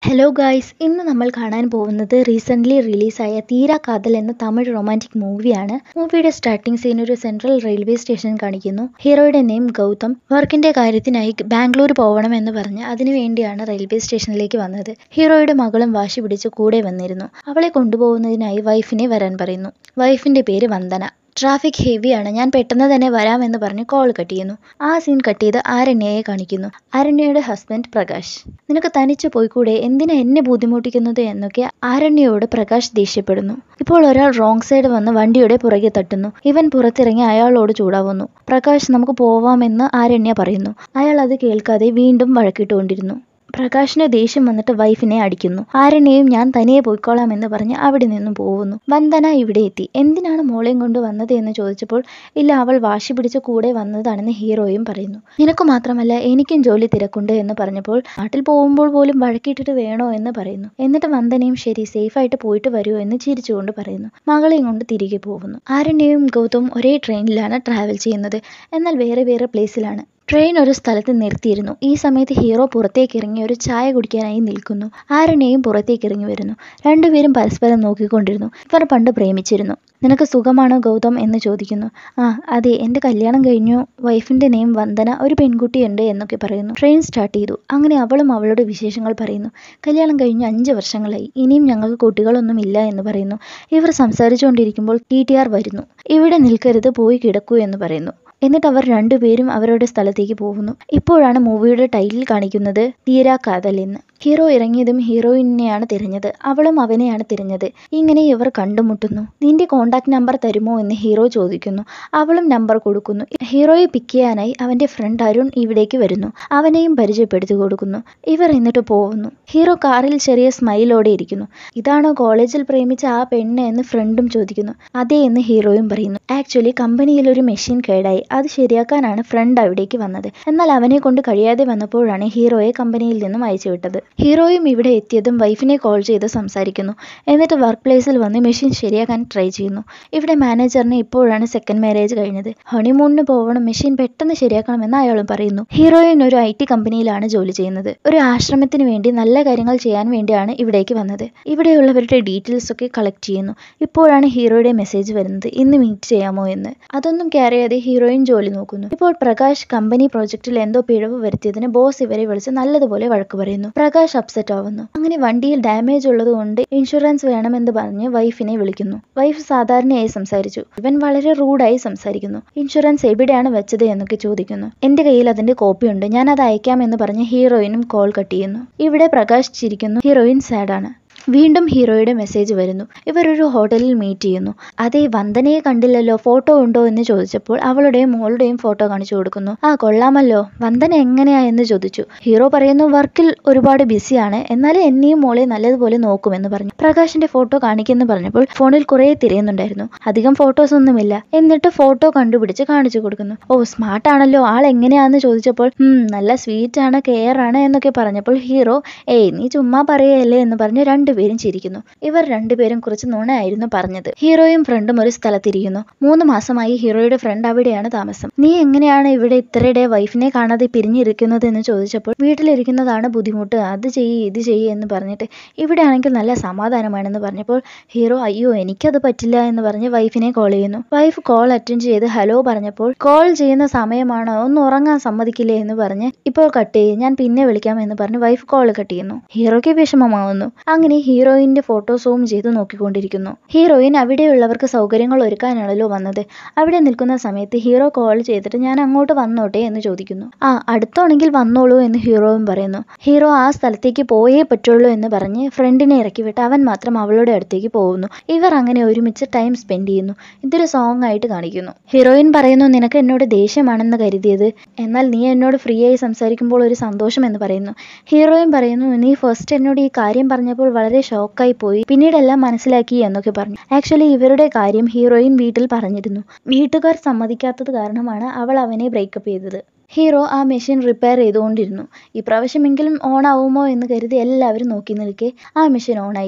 hello guys ഇന്ന് നമ്മൾ കാണാൻ പോകുന്നത് റീസെൻ്റ്ലി റിലീസായ തീരാ കാതൽ എന്ന തമിഴ് റൊമാൻറ്റിക് മൂവിയാണ് മൂവിയുടെ സ്റ്റാർട്ടിംഗ് സീൻ ഒരു സെൻട്രൽ റെയിൽവേ സ്റ്റേഷൻ കാണിക്കുന്നു ഹീറോയുടെ നെയിം ഗൗതം വർക്കിന്റെ കാര്യത്തിനായി ബാംഗ്ലൂർ പോകണം എന്ന് പറഞ്ഞ് അതിനുവേണ്ടിയാണ് റെയിൽവേ സ്റ്റേഷനിലേക്ക് വന്നത് ഹീറോയുടെ മകളും വാശി പിടിച്ച് കൂടെ വന്നിരുന്നു അവളെ കൊണ്ടുപോകുന്നതിനായി വൈഫിനെ വരാൻ പറയുന്നു വൈഫിന്റെ പേര് വന്ദന ട്രാഫിക് ഹെവിയാണ് ഞാൻ പെട്ടെന്ന് തന്നെ വരാമെന്ന് പറഞ്ഞ് കോൾ കട്ട് ചെയ്യുന്നു ആ സീൻ കട്ട് ചെയ്ത് ആരണ്യയെ കാണിക്കുന്നു ആരണ്യയുടെ ഹസ്ബൻഡ് പ്രകാശ് നിനക്ക് തനിച്ച് പോയിക്കൂടെ എന്തിനാ എന്നെ ബുദ്ധിമുട്ടിക്കുന്നത് എന്നൊക്കെ ആരണ്യയോട് പ്രകാശ് ദേഷ്യപ്പെടുന്നു ഇപ്പോൾ ഒരാൾ റോങ് സൈഡ് വന്ന് വണ്ടിയുടെ പുറകെ തട്ടുന്നു ഇവൻ പുറത്തിറങ്ങി അയാളോട് ചൂടാവുന്നു പ്രകാശ് നമുക്ക് പോവാമെന്ന് ആരണ്യ പറയുന്നു അയാൾ അത് കേൾക്കാതെ വീണ്ടും വഴക്കിട്ടുകൊണ്ടിരുന്നു പ്രകാശിന് ദേഷ്യം വന്നിട്ട് വൈഫിനെ അടിക്കുന്നു ആരണ്യയും ഞാൻ തനിയെ പോയിക്കോളാം എന്ന് പറഞ്ഞ് അവിടെ നിന്നും പോകുന്നു വന്ദന ഇവിടെ എത്തി എന്തിനാണ് മോളെയും കൊണ്ട് വന്നത് എന്ന് ചോദിച്ചപ്പോൾ ഇല്ല അവൾ വാശി പിടിച്ച് കൂടെ വന്നതാണെന്ന് ഹീറോയും പറയുന്നു നിനക്ക് മാത്രമല്ല എനിക്കും ജോലി തിരക്കുണ്ട് എന്ന് പറഞ്ഞപ്പോൾ നാട്ടിൽ പോകുമ്പോൾ പോലും വഴക്കിട്ടിട്ട് വേണോ എന്ന് പറയുന്നു എന്നിട്ട് വന്ദനയും ശരി സേഫായിട്ട് പോയിട്ട് വരൂ എന്ന് ചിരിച്ചുകൊണ്ട് പറയുന്നു മകളെയും കൊണ്ട് തിരികെ പോകുന്നു ആരണ്യയും ഗൗതവും ഒരേ ട്രെയിനിലാണ് ട്രാവൽ ചെയ്യുന്നത് എന്നാൽ വേറെ വേറെ പ്ലേസിലാണ് ട്രെയിൻ ഒരു സ്ഥലത്ത് നിർത്തിയിരുന്നു ഈ സമയത്ത് ഹീറോ പുറത്തേക്ക് ഇറങ്ങി ഒരു ചായ കുടിക്കാനായി നിൽക്കുന്നു ആരണ്യയും പുറത്തേക്ക് ഇറങ്ങി വരുന്നു രണ്ടുപേരും പരസ്പരം നോക്കിക്കൊണ്ടിരുന്നു ഇവർ പണ്ട് പ്രേമിച്ചിരുന്നു നിനക്ക് സുഖമാണോ ഗൗതം എന്ന് ചോദിക്കുന്നു ആ അതെ എൻ്റെ കല്യാണം കഴിഞ്ഞു വൈഫിൻ്റെ നെയിം വന്ദന ഒരു പെൺകുട്ടിയുണ്ട് എന്നൊക്കെ പറയുന്നു ട്രെയിൻ സ്റ്റാർട്ട് ചെയ്തു അങ്ങനെ അവളും അവളുടെ വിശേഷങ്ങൾ പറയുന്നു കല്യാണം കഴിഞ്ഞ് അഞ്ച് വർഷങ്ങളായി ഇനിയും ഞങ്ങൾക്ക് കുട്ടികളൊന്നും ഇല്ല എന്ന് പറയുന്നു ഇവർ സംസാരിച്ചുകൊണ്ടിരിക്കുമ്പോൾ ടി ടി ആർ വരുന്നു ഇവിടെ നിൽക്കരുത് പോയി കിടക്കൂ എന്ന് പറയുന്നു എന്നിട്ട് അവർ രണ്ടുപേരും അവരുടെ സ്ഥലത്തേക്ക് പോകുന്നു ഇപ്പോഴാണ് മൂവിയുടെ ടൈറ്റിൽ കാണിക്കുന്നത് തീരാ കാതൽ എന്ന് ഹീറോ ഇറങ്ങിയതും ഹീറോയിനെയാണ് തിരഞ്ഞത് അവളും അവനെയാണ് തിരഞ്ഞത് ഇങ്ങനെ ഇവർ കണ്ടുമുട്ടുന്നു നിന്റെ കോണ്ടാക്ട് നമ്പർ തരുമോ എന്ന് ഹീറോ ചോദിക്കുന്നു അവളും നമ്പർ കൊടുക്കുന്നു ഹീറോയെ പിക്ക് ചെയ്യാനായി അവന്റെ ഫ്രണ്ട് അരുൺ ഇവിടേക്ക് വരുന്നു അവനെയും പരിചയപ്പെടുത്തി കൊടുക്കുന്നു ഇവർ എന്നിട്ട് പോകുന്നു ഹീറോ കാറിൽ ചെറിയ സ്മൈലോടെ ഇരിക്കുന്നു ഇതാണോ കോളേജിൽ പ്രേമിച്ച ആ പെണ്ണ് എന്ന് ഫ്രണ്ടും ചോദിക്കുന്നു അതെ എന്ന് ഹീറോയും പറയുന്നു ആക്ച്വലി കമ്പനിയിൽ ഒരു മെഷീൻ കേടായി അത് ശരിയാക്കാനാണ് ഫ്രണ്ട് അവിടേക്ക് വന്നത് എന്നാൽ അവനെ കൊണ്ട് കഴിയാതെ വന്നപ്പോഴാണ് ഹീറോയെ കമ്പനിയിൽ നിന്നും അയച്ചുവിട്ടത് ഹീറോയും ഇവിടെ എത്തിയതും വൈഫിനെ കോൾ ചെയ്ത് സംസാരിക്കുന്നു എന്നിട്ട് വർക്ക് പ്ലേസിൽ വന്ന് മെഷീൻ ശരിയാക്കാൻ ട്രൈ ചെയ്യുന്നു ഇവിടെ മാനേജറിന് ഇപ്പോഴാണ് സെക്കൻഡ് മാരേജ് കഴിഞ്ഞത് ഹണിമൂണിന് പോകണം മെഷീൻ പെട്ടെന്ന് ശരിയാക്കണമെന്ന് അയാളും പറയുന്നു ഹീറോയിൻ ഒരു ഐ ടി കമ്പനിയിലാണ് ജോലി ചെയ്യുന്നത് ഒരു ആശ്രമത്തിന് വേണ്ടി നല്ല കാര്യങ്ങൾ ചെയ്യാൻ വേണ്ടിയാണ് ഇവിടേക്ക് വന്നത് ഇവിടെയുള്ളവരുടെ ഡീറ്റെയിൽസ് ഒക്കെ കളക്ട് ചെയ്യുന്നു ഇപ്പോഴാണ് ഹീറോയുടെ മെസ്സേജ് വരുന്നത് ഇന്ന് മീറ്റ് ചെയ്യാമോ എന്ന് അതൊന്നും കെയർ ചെയ്യാതെ ഹീറോയിൻ ജോലി നോക്കുന്നു ഇപ്പോൾ പ്രകാശ് കമ്പനി പ്രോജക്റ്റിൽ എന്തോ പിഴവ് വരുത്തിയതിന് ബോസ് ഇവരെ വിളിച്ച് നല്ലതുപോലെ വഴക്ക് പറയുന്നു പ്രകാശ് അപ്സെറ്റ് ആവുന്നു അങ്ങനെ വണ്ടിയിൽ ഡാമേജ് ഉള്ളത് കൊണ്ട് ഇൻഷുറൻസ് വേണമെന്ന് പറഞ്ഞ് വൈഫിനെ വിളിക്കുന്നു വൈഫ് സാധാരണയായി സംസാരിച്ചു ഇവൻ വളരെ റൂഡായി സംസാരിക്കുന്നു ഇൻഷുറൻസ് എവിടെയാണ് വെച്ചത് എന്നൊക്കെ ചോദിക്കുന്നു എന്റെ കയ്യിൽ അതിന്റെ കോപ്പിയുണ്ട് ഞാൻ അത് അയക്കാമെന്ന് പറഞ്ഞ് ഹീറോയിനും കോൾ കട്ട് ചെയ്യുന്നു ഇവിടെ പ്രകാശ് ചിരിക്കുന്നു ഹീറോയിൻ സാഡാണ് വീണ്ടും ഹീറോയുടെ മെസ്സേജ് വരുന്നു ഇവർ ഒരു ഹോട്ടലിൽ മീറ്റ് ചെയ്യുന്നു അതേ വന്ദനയെ കണ്ടില്ലല്ലോ ഫോട്ടോ ഉണ്ടോ എന്ന് ചോദിച്ചപ്പോൾ അവളുടെയും മോളുടെയും ഫോട്ടോ കാണിച്ചു കൊടുക്കുന്നു ആ കൊള്ളാമല്ലോ വന്ദന എങ്ങനെയാ എന്ന് ചോദിച്ചു ഹീറോ പറയുന്നു വർക്കിൽ ഒരുപാട് ബിസിയാണ് എന്നാലും എന്നെയും മോളെ നല്ലതുപോലെ നോക്കുമെന്ന് പറഞ്ഞു പ്രകാശിന്റെ ഫോട്ടോ കാണിക്കെന്ന് പറഞ്ഞപ്പോൾ ഫോണിൽ കുറെ തിരയുന്നുണ്ടായിരുന്നു അധികം ഫോട്ടോസ് ഒന്നുമില്ല എന്നിട്ട് ഫോട്ടോ കണ്ടുപിടിച്ച് കാണിച്ചു കൊടുക്കുന്നു ഓ സ്മാർട്ട് ആണല്ലോ ആൾ എങ്ങനെയാന്ന് ചോദിച്ചപ്പോൾ ഉം നല്ല സ്വീറ്റ് ആണ് കെയർ ആണ് എന്നൊക്കെ പറഞ്ഞപ്പോൾ ഹീറോ ഏയ് നീ ചുമ്മാ പറയല്ലേ എന്ന് പറഞ്ഞ് രണ്ട് രണ്ടുപേരും ചിരിക്കുന്നു ഇവർ രണ്ടുപേരും കുറച്ച് നുണയായിരുന്നു പറഞ്ഞത് ഹീറോയും ഫ്രണ്ടും ഒരു സ്ഥലത്തിരിക്കുന്നു മൂന്ന് മാസമായി ഹീറോയുടെ ഫ്രണ്ട് അവിടെയാണ് താമസം നീ എങ്ങനെയാണ് ഇവിടെ ഇത്രയുടെ വൈഫിനെ കാണാതെ പിരിഞ്ഞിരിക്കുന്നത് എന്ന് ചോദിച്ചപ്പോൾ വീട്ടിലിരിക്കുന്നതാണ് ബുദ്ധിമുട്ട് അത് ചെയ്യ് ഇത് ചെയ്യ് എന്ന് പറഞ്ഞിട്ട് ഇവിടെ ആണെങ്കിൽ നല്ല സമാധാനമാണെന്ന് പറഞ്ഞപ്പോൾ ഹീറോ അയ്യോ എനിക്കത് പറ്റില്ല എന്ന് പറഞ്ഞ് വൈഫിനെ കോൾ ചെയ്യുന്നു വൈഫ് കോൾ അറ്റൻഡ് ചെയ്ത് ഹലോ പറഞ്ഞപ്പോൾ കോൾ ചെയ്യുന്ന സമയമാണോ ഒന്ന് ഉറങ്ങാൻ സമ്മതിക്കില്ലേ എന്ന് പറഞ്ഞ് ഇപ്പോൾ കട്ട് ചെയ്യും ഞാൻ പിന്നെ വിളിക്കാം എന്ന് പറഞ്ഞ് വൈഫ് കോൾ കട്ട് ചെയ്യുന്നു ഹീറോയ്ക്ക് വിഷമമാവുന്നു അങ്ങനെ ഹീറോയിന്റെ ഫോട്ടോ സൂം ചെയ്ത് നോക്കിക്കൊണ്ടിരിക്കുന്നു ഹീറോയിൻ അവിടെയുള്ളവർക്ക് സൗകര്യങ്ങൾ ഒരുക്കാനാണല്ലോ വന്നത് അവിടെ നിൽക്കുന്ന സമയത്ത് ഹീറോ കോൾ ചെയ്തിട്ട് ഞാൻ അങ്ങോട്ട് വന്നോട്ടെ എന്ന് ചോദിക്കുന്നു ആ അടുത്താണെങ്കിൽ വന്നോളൂ എന്ന് ഹീറോയും പറയുന്നു ഹീറോ ആ സ്ഥലത്തേക്ക് പോയേ പറ്റുള്ളൂ എന്ന് പറഞ്ഞ് ഫ്രണ്ടിനെ ഇറക്കി വിട്ട് അവൻ മാത്രം അവളുടെ അടുത്തേക്ക് പോകുന്നു ഇവർ അങ്ങനെ ഒരുമിച്ച് ടൈം സ്പെൻഡ് ചെയ്യുന്നു ഇതൊരു സോങ് ആയിട്ട് കാണിക്കുന്നു ഹീറോയിൻ പറയുന്നു നിനക്ക് എന്നോട് ദേഷ്യമാണെന്ന് കരുതിയത് എന്നാൽ നീ എന്നോട് ഫ്രീ ആയി സംസാരിക്കുമ്പോൾ ഒരു സന്തോഷം എന്ന് പറയുന്നു ഹീറോയിൻ പറയുന്നു നീ ഫസ്റ്റ് എന്നോട് ഈ കാര്യം പറഞ്ഞപ്പോൾ വളരെ ഷോക്കായി പോയി പിന്നീടെല്ലാം മനസ്സിലാക്കി എന്നൊക്കെ പറഞ്ഞു ആക്ച്വലി ഇവരുടെ കാര്യം ഹീറോയിൻ വീട്ടിൽ പറഞ്ഞിരുന്നു വീട്ടുകാർ സമ്മതിക്കാത്തത് കാരണമാണ് അവൾ അവനെ ബ്രേക്കപ്പ് ചെയ്തത് ഹീറോ ആ മെഷീൻ റിപ്പയർ ചെയ്തുകൊണ്ടിരുന്നു ഈ പ്രാവശ്യമെങ്കിലും ഓൺ ആവുമോ എന്ന് കരുതി എല്ലാവരും നോക്കി നിൽക്കെ ആ മെഷീൻ ഓൺ ആയില്ല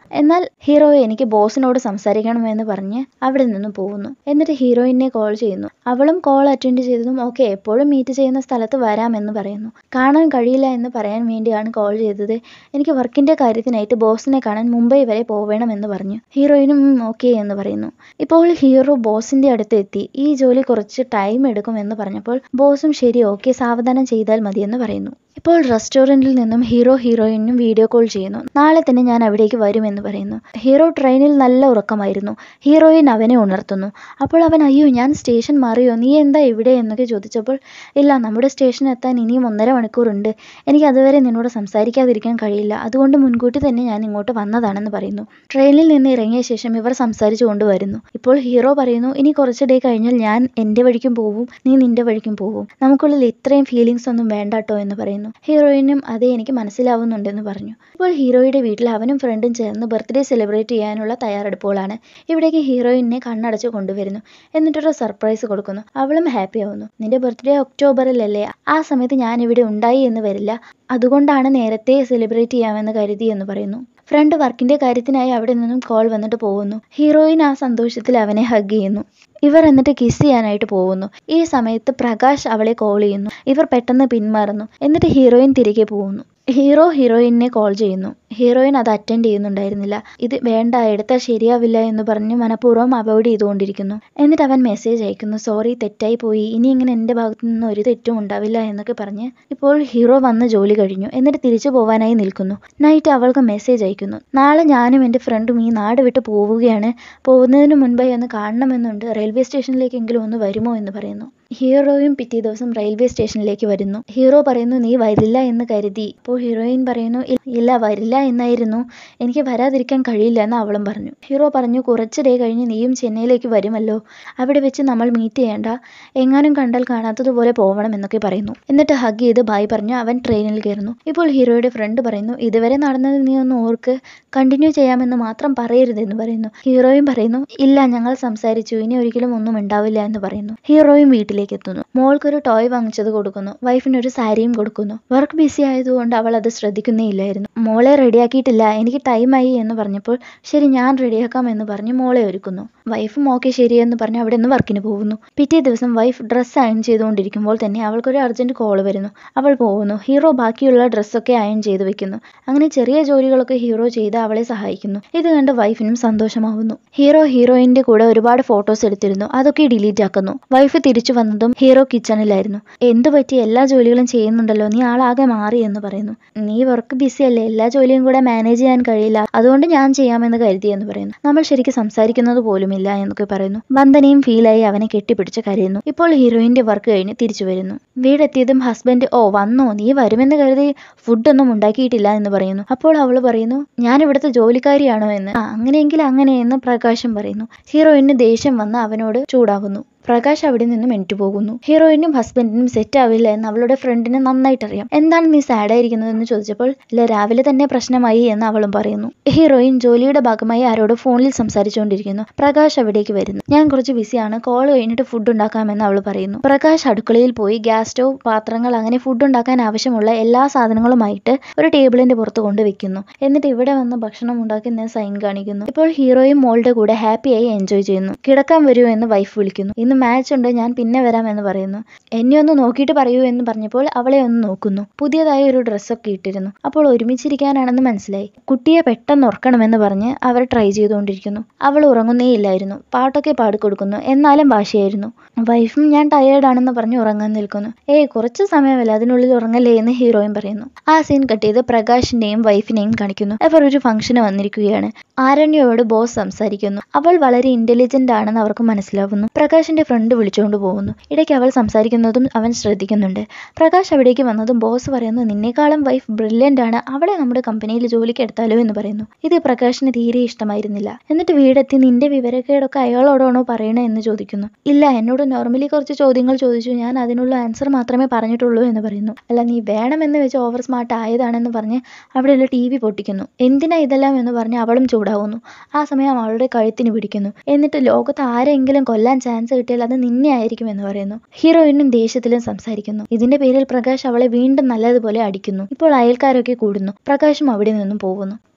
എന്നാൽ ഹീറോ എനിക്ക് ബോസിനോട് സംസാരിക്കണമെന്ന് പറഞ്ഞ് അവിടെ നിന്ന് പോകുന്നു എന്നിട്ട് ഹീറോയിനെ കോൾ ചെയ്യുന്നു അവളും കോൾ അറ്റൻഡ് ചെയ്തതും ഓക്കെ എപ്പോഴും മീറ്റ് ചെയ്യുന്ന സ്ഥലത്ത് വരാമെന്ന് പറയുന്നു കാണാൻ കഴിയില്ല എന്ന് പറയാൻ വേണ്ടിയാണ് കോൾ ചെയ്തത് എനിക്ക് വർക്കിന്റെ കാര്യത്തിനായിട്ട് ബോസിനെ കാണാൻ മുംബൈ വരെ പോവേണമെന്ന് പറഞ്ഞു ഹീറോയിനും ഓക്കെ എന്ന് പറയുന്നു ഇപ്പോൾ ഹീറോ ബോസിന്റെ അടുത്ത് എത്തി ഈ ജോലി കുറച്ച് ടൈം എടുക്കുമെന്ന് പറഞ്ഞപ്പോൾ ബോസും ശരി ഓക്കെ സാവധാനം ചെയ്താൽ മതിയെന്ന് പറയുന്നു ഇപ്പോൾ റെസ്റ്റോറൻറ്റിൽ നിന്നും ഹീറോ ഹീറോയിനും വീഡിയോ കോൾ ചെയ്യുന്നു നാളെ തന്നെ ഞാൻ അവിടേക്ക് വരുമെന്ന് പറയുന്നു ഹീറോ ട്രെയിനിൽ നല്ല ഉറക്കമായിരുന്നു ഹീറോയിൻ അവനെ ഉണർത്തുന്നു അപ്പോൾ അവൻ അയ്യോ ഞാൻ സ്റ്റേഷൻ മാറിയോ നീ എന്താ ഇവിടെ എന്നൊക്കെ ചോദിച്ചപ്പോൾ ഇല്ല നമ്മുടെ സ്റ്റേഷൻ എത്താൻ ഇനിയും ഒന്നര മണിക്കൂറുണ്ട് എനിക്ക് അതുവരെ നിന്നോട് സംസാരിക്കാതിരിക്കാൻ കഴിയില്ല അതുകൊണ്ട് മുൻകൂട്ടി തന്നെ ഞാൻ ഇങ്ങോട്ട് വന്നതാണെന്ന് പറയുന്നു ട്രെയിനിൽ നിന്ന് ഇറങ്ങിയ ശേഷം ഇവർ സംസാരിച്ചു കൊണ്ടുവരുന്നു ഇപ്പോൾ ഹീറോ പറയുന്നു ഇനി കുറച്ച് ഡേ കഴിഞ്ഞാൽ ഞാൻ എൻ്റെ വഴിക്കും പോവും നീ നിന്റെ വഴിക്കും പോവും നമുക്കുള്ളിൽ ഇത്രയും ഫീലിങ്സ് ഒന്നും വേണ്ടാട്ടോ എന്ന് പറയുന്നു ഹീറോയിനും അതേ എനിക്ക് മനസ്സിലാവുന്നുണ്ടെന്ന് പറഞ്ഞു ഇപ്പോൾ ഹീറോയുടെ വീട്ടിൽ അവനും ഫ്രണ്ടും ചേർന്ന് ബർത്ത്ഡേ സെലിബ്രേറ്റ് ചെയ്യാനുള്ള തയ്യാറെടുപ്പുകളാണ് ഇവിടേക്ക് ഹീറോയിനെ കണ്ണടച്ച് കൊണ്ടുവരുന്നു എന്നിട്ടൊരു സർപ്രൈസ് കൊടുക്കുന്നു അവളും ഹാപ്പി ആവുന്നു നിന്റെ ബർത്ത്ഡേ ഒക്ടോബറിലല്ലേ ആ സമയത്ത് ഞാൻ ഇവിടെ ഉണ്ടായി എന്ന് വരില്ല അതുകൊണ്ടാണ് നേരത്തെ സെലിബ്രേറ്റ് ചെയ്യാമെന്ന് കരുതി എന്ന് പറയുന്നു ഫ്രണ്ട് വർക്കിന്റെ കാര്യത്തിനായി അവിടെ നിന്നും കോൾ വന്നിട്ട് പോകുന്നു ഹീറോയിൻ ആ സന്തോഷത്തിൽ അവനെ ഹഗ് ചെയ്യുന്നു ഇവർ എന്നിട്ട് കിസ് ചെയ്യാനായിട്ട് പോകുന്നു ഈ സമയത്ത് പ്രകാശ് അവളെ കോൾ ചെയ്യുന്നു ഇവർ പെട്ടെന്ന് പിന്മാറുന്നു എന്നിട്ട് ഹീറോയിൻ തിരികെ പോകുന്നു ഹീറോ ഹീറോയിനെ കോൾ ചെയ്യുന്നു ഹീറോയിൻ അത് അറ്റൻഡ് ചെയ്യുന്നുണ്ടായിരുന്നില്ല ഇത് വേണ്ട എടുത്താൽ ശരിയാവില്ല എന്ന് പറഞ്ഞ് മനഃപൂർവ്വം അവോയ്ഡ് ചെയ്തുകൊണ്ടിരിക്കുന്നു എന്നിട്ട് അവൻ മെസ്സേജ് അയക്കുന്നു സോറി തെറ്റായി പോയി ഇനി ഇങ്ങനെ എൻ്റെ ഭാഗത്തു നിന്ന് ഒരു തെറ്റും ഉണ്ടാവില്ല എന്നൊക്കെ പറഞ്ഞ് ഇപ്പോൾ ഹീറോ വന്ന് ജോലി കഴിഞ്ഞു എന്നിട്ട് തിരിച്ചു പോവാനായി നിൽക്കുന്നു നൈറ്റ് അവൾക്ക് മെസ്സേജ് അയക്കുന്നു നാളെ ഞാനും എൻ്റെ ഫ്രണ്ടും ഈ നാട് വിട്ട് പോവുകയാണ് പോകുന്നതിന് മുൻപായി ഒന്ന് കാണണമെന്നുണ്ട് റെയിൽവേ സ്റ്റേഷനിലേക്കെങ്കിലും ഒന്ന് വരുമോ എന്ന് പറയുന്നു ഹീറോയും പിറ്റേ ദിവസം റെയിൽവേ സ്റ്റേഷനിലേക്ക് വരുന്നു ഹീറോ പറയുന്നു നീ വരില്ല എന്ന് കരുതി അപ്പോൾ ഹീറോയിൻ പറയുന്നു "ഇ- ഇല്ല വരില്ല എന്നായിരുന്നു എനിക്ക് വരാതിരിക്കാൻ കഴിയില്ല എന്ന് അവളും പറഞ്ഞു ഹീറോ പറഞ്ഞു കുറച്ച് ഡേ കഴിഞ്ഞ് നീയും ചെന്നൈയിലേക്ക് വരുമല്ലോ അവിടെ വെച്ച് നമ്മൾ മീറ്റ് ചെയ്യേണ്ട എങ്ങാനും കണ്ടാൽ കാണാത്തതുപോലെ പോവണം എന്നൊക്കെ പറയുന്നു എന്നിട്ട് ഹഗ് ചെയ്ത് ബായ് പറഞ്ഞു അവൻ ട്രെയിനിൽ കയറുന്നു ഇപ്പോൾ ഹീറോയുടെ ഫ്രണ്ട് പറയുന്നു ഇതുവരെ നടന്നത് നീ ഒന്ന് ഓർക്ക് കണ്ടിന്യൂ ചെയ്യാമെന്ന് മാത്രം പറയരുതെന്ന് പറയുന്നു ഹീറോയും പറയുന്നു ഇല്ല ഞങ്ങൾ സംസാരിച്ചു ഇനി ഒരിക്കലും ഒന്നും ഉണ്ടാവില്ല എന്ന് പറയുന്നു ഹീറോയും വീട്ടിലേക്ക് എത്തുന്നു മോൾക്കൊരു ടോയ് വാങ്ങിച്ചത് കൊടുക്കുന്നു വൈഫിന് ഒരു സാരിയും കൊടുക്കുന്നു വർക്ക് ബിസി ആയതുകൊണ്ട് അവൾ അത് ശ്രദ്ധിക്കുന്നേ ഇല്ലായിരുന്നു മോളെ റെഡിയാക്കിയിട്ടില്ല എനിക്ക് ടൈമായി എന്ന് പറഞ്ഞപ്പോൾ ശരി ഞാൻ റെഡിയാക്കാം എന്ന് പറഞ്ഞ് മോളെ ഒരുക്കുന്നു വൈഫും ഓക്കെ ശരിയെന്ന് പറഞ്ഞ് അവിടെ നിന്ന് വർക്കിന് പോകുന്നു പിറ്റേ ദിവസം വൈഫ് ഡ്രസ്സ് അയൺ ചെയ്തുകൊണ്ടിരിക്കുമ്പോൾ തന്നെ അവൾക്കൊരു അർജന്റ് കോൾ വരുന്നു അവൾ പോകുന്നു ഹീറോ ബാക്കിയുള്ള ഡ്രസ്സൊക്കെ അയൺ ചെയ്ത് വെക്കുന്നു അങ്ങനെ ചെറിയ ജോലികളൊക്കെ ഹീറോ ചെയ്ത് അവളെ സഹായിക്കുന്നു ഇത് കണ്ട് വൈഫിനും സന്തോഷമാവുന്നു ഹീറോ ഹീറോയിന്റെ കൂടെ ഒരുപാട് ഫോട്ടോസ് എടുത്തിരുന്നു അതൊക്കെ ഡിലീറ്റ് ആക്കുന്നു വൈഫ് തിരിച്ചു വന്നതും ഹീറോ കിച്ചണിലായിരുന്നു എന്തു പറ്റി എല്ലാ ജോലികളും ചെയ്യുന്നുണ്ടല്ലോ നീ ആളാകെ മാറി എന്ന് പറയുന്നു നീ വർക്ക് ബിസി അല്ലേ എല്ലാ ജോലിയും കൂടെ മാനേജ് ചെയ്യാൻ കഴിയില്ല അതുകൊണ്ട് ഞാൻ ചെയ്യാമെന്ന് കരുതി എന്ന് പറയുന്നു നമ്മൾ ശരിക്കും സംസാരിക്കുന്നത് പോലുമില്ല എന്നൊക്കെ പറയുന്നു വന്ദനയും ഫീലായി അവനെ കെട്ടിപ്പിടിച്ച് കരയുന്നു ഇപ്പോൾ ഹീറോയിന്റെ വർക്ക് കഴിഞ്ഞ് തിരിച്ചു വരുന്നു വീടെത്തിയതും ഹസ്ബൻഡ് ഓ വന്നോ നീ വരുമെന്ന് കരുതി ഫുഡൊന്നും ഉണ്ടാക്കിയിട്ടില്ല എന്ന് പറയുന്നു അപ്പോൾ അവൾ പറയുന്നു ഞാൻ ഇവിടുത്തെ ജോലിക്കാരിയാണോ എന്ന് ആ അങ്ങനെയെങ്കിൽ അങ്ങനെ എന്ന് പ്രകാശം പറയുന്നു ഹീറോയിന് ദേഷ്യം വന്ന് അവനോട് ചൂടാവുന്നു പ്രകാശ് അവിടെ നിന്നും എണീറ്റു പോകുന്നു ഹീറോയിനും ഹസ്ബൻഡിനും സെറ്റ് ആവില്ല എന്ന് അവളുടെ ഫ്രണ്ടിന് നന്നായിട്ട് അറിയാം എന്താണ് നീ സാഡ് ആയിരിക്കുന്നതെന്ന് ചോദിച്ചപ്പോൾ ഇല്ല രാവിലെ തന്നെ പ്രശ്നമായി എന്ന് അവളും പറയുന്നു ഹീറോയിൻ ജോലിയുടെ ഭാഗമായി ആരോട് ഫോണിൽ സംസാരിച്ചുകൊണ്ടിരിക്കുന്നു പ്രകാശ് അവിടേക്ക് വരുന്നു ഞാൻ കുറച്ച് ബിസിയാണ് കോൾ കഴിഞ്ഞിട്ട് ഫുഡ് ഉണ്ടാക്കാമെന്ന് അവൾ പറയുന്നു പ്രകാശ് അടുക്കളയിൽ പോയി ഗ്യാസ് സ്റ്റവ് പാത്രങ്ങൾ അങ്ങനെ ഫുഡ് ഉണ്ടാക്കാൻ ആവശ്യമുള്ള എല്ലാ സാധനങ്ങളുമായിട്ട് ഒരു ടേബിളിന്റെ പുറത്ത് കൊണ്ടുവെക്കുന്നു എന്നിട്ട് ഇവിടെ വന്ന് ഭക്ഷണം ഉണ്ടാക്കുന്ന സൈൻ കാണിക്കുന്നു ഇപ്പോൾ ഹീറോയും മോളുടെ കൂടെ ഹാപ്പിയായി എൻജോയ് ചെയ്യുന്നു കിടക്കാൻ വരൂ എന്ന് വൈഫ് വിളിക്കുന്നു ഇന്ന് മാച്ച് ഉണ്ട് ഞാൻ പിന്നെ വരാം എന്ന് പറയുന്നു എന്നെ ഒന്ന് നോക്കിയിട്ട് പറയൂ എന്ന് പറഞ്ഞപ്പോൾ അവളെ ഒന്ന് നോക്കുന്നു പുതിയതായ ഒരു ഡ്രസ്സൊക്കെ ഇട്ടിരുന്നു അപ്പോൾ ഒരുമിച്ചിരിക്കാനാണെന്ന് മനസ്സിലായി കുട്ടിയെ പെട്ടെന്ന് ഉറക്കണമെന്ന് പറഞ്ഞ് അവർ ട്രൈ ചെയ്തുകൊണ്ടിരിക്കുന്നു അവൾ ഉറങ്ങുന്നേ ഇല്ലായിരുന്നു പാട്ടൊക്കെ പാടിക്കൊടുക്കുന്നു എന്നാലും വാശിയായിരുന്നു വൈഫും ഞാൻ ടയേർഡാണെന്ന് പറഞ്ഞ് ഉറങ്ങാൻ നിൽക്കുന്നു ഏയ് കുറച്ച് സമയമല്ല അതിനുള്ളിൽ ഉറങ്ങല്ലേ എന്ന് ഹീറോയും പറയുന്നു ആ സീൻ കട്ട് ചെയ്ത് പ്രകാശിന്റെയും വൈഫിനെയും കാണിക്കുന്നു അവർ ഒരു ഫംഗ്ഷന് വന്നിരിക്കുകയാണ് ആരണ്യയോട് ബോസ് സംസാരിക്കുന്നു അവൾ വളരെ ഇന്റലിജന്റ് ആണെന്ന് അവർക്ക് മനസ്സിലാവുന്നു പ്രകാശിന്റെ ഫ്രണ്ട് വിളിച്ചുകൊണ്ട് പോകുന്നു ഇടയ്ക്ക് അവൾ സംസാരിക്കുന്നതും അവൻ ശ്രദ്ധിക്കുന്നുണ്ട് പ്രകാശ് അവിടേക്ക് വന്നതും ബോസ് പറയുന്നു നിന്നേക്കാളും വൈഫ് ബ്രില്യൻ്റ് ആണ് അവളെ നമ്മുടെ കമ്പനിയിൽ ജോലിക്ക് എടുത്താലോ എന്ന് പറയുന്നു ഇത് പ്രകാശിന് തീരെ ഇഷ്ടമായിരുന്നില്ല എന്നിട്ട് വീടെത്തി നിന്റെ വിവരക്കേടൊക്കെ അയാളോടാണോ പറയണേ എന്ന് ചോദിക്കുന്നു ഇല്ല എന്നോട് നോർമലി കുറച്ച് ചോദ്യങ്ങൾ ചോദിച്ചു ഞാൻ അതിനുള്ള ആൻസർ മാത്രമേ പറഞ്ഞിട്ടുള്ളൂ എന്ന് പറയുന്നു അല്ല നീ വേണമെന്ന് വെച്ച് ഓവർ സ്മാർട്ട് ആയതാണെന്ന് പറഞ്ഞ് അവിടെയുള്ള ടി വി പൊട്ടിക്കുന്നു എന്തിനാ ഇതെല്ലാം എന്ന് പറഞ്ഞ് അവളും ചൂടാവുന്നു ആ സമയം അവളുടെ കഴുത്തിന് പിടിക്കുന്നു എന്നിട്ട് ലോകത്ത് ആരെങ്കിലും കൊല്ലാൻ ചാൻസ് കിട്ടിയാൽ അത് നിന്നെ ആയിരിക്കും എന്ന് പറയുന്നു ഹീറോയിനും ദേഷ്യത്തിലും സംസാരിക്കുന്നു ഇതിന്റെ പേരിൽ പ്രകാശ് അവളെ വീണ്ടും നല്ലതുപോലെ അടിക്കുന്നു ഇപ്പോൾ അയൽക്കാരൊക്കെ കൂടുന്നു പ്രകാശും അവിടെ നിന്നും പോകുന്നു